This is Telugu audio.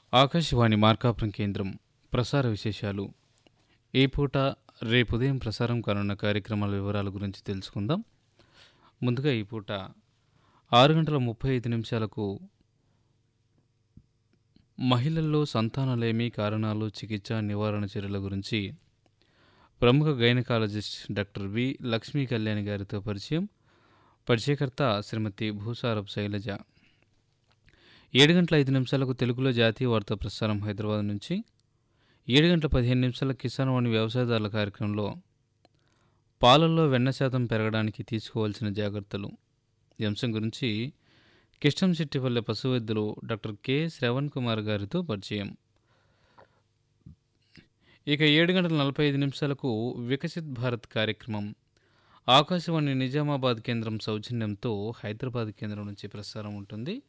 ఆకాశవాణి మార్కాపురం కేంద్రం ప్రసార విశేషాలు ఈ పూట రేపు ఉదయం ప్రసారం కానున్న కార్యక్రమాల వివరాల గురించి తెలుసుకుందాం ముందుగా ఈ పూట ఆరు గంటల ముప్పై ఐదు నిమిషాలకు మహిళల్లో సంతానలేమి కారణాలు చికిత్స నివారణ చర్యల గురించి ప్రముఖ gynaecologist doctor V Lakshmi Kalyani గారితో పరిచయం పరిచయకర్త శ్రీమతి భూసారపు శైలజ ఏడు గంటల ఐదు నిమిషాలకు తెలుగులో జాతీయ వార్తా ప్రసారం హైదరాబాద్ నుంచి ఏడు గంటల పదిహేను నిమిషాల కిసాన్ వాణి వ్యవసాయదారుల కార్యక్రమంలో పాలల్లో వెన్న శాతం పెరగడానికి తీసుకోవాల్సిన జాగ్రత్తలు ఈ అంశం గురించి కిష్టం శెట్టిపల్లె పశు వైద్యులు డాక్టర్ కె శ్రవణ్ కుమార్ గారితో పరిచయం ఇక ఏడు గంటల నలభై ఐదు నిమిషాలకు వికసిత్ భారత్ కార్యక్రమం ఆకాశవాణి నిజామాబాద్ కేంద్రం సౌజన్యంతో హైదరాబాద్ కేంద్రం నుంచి ప్రసారం ఉంటుంది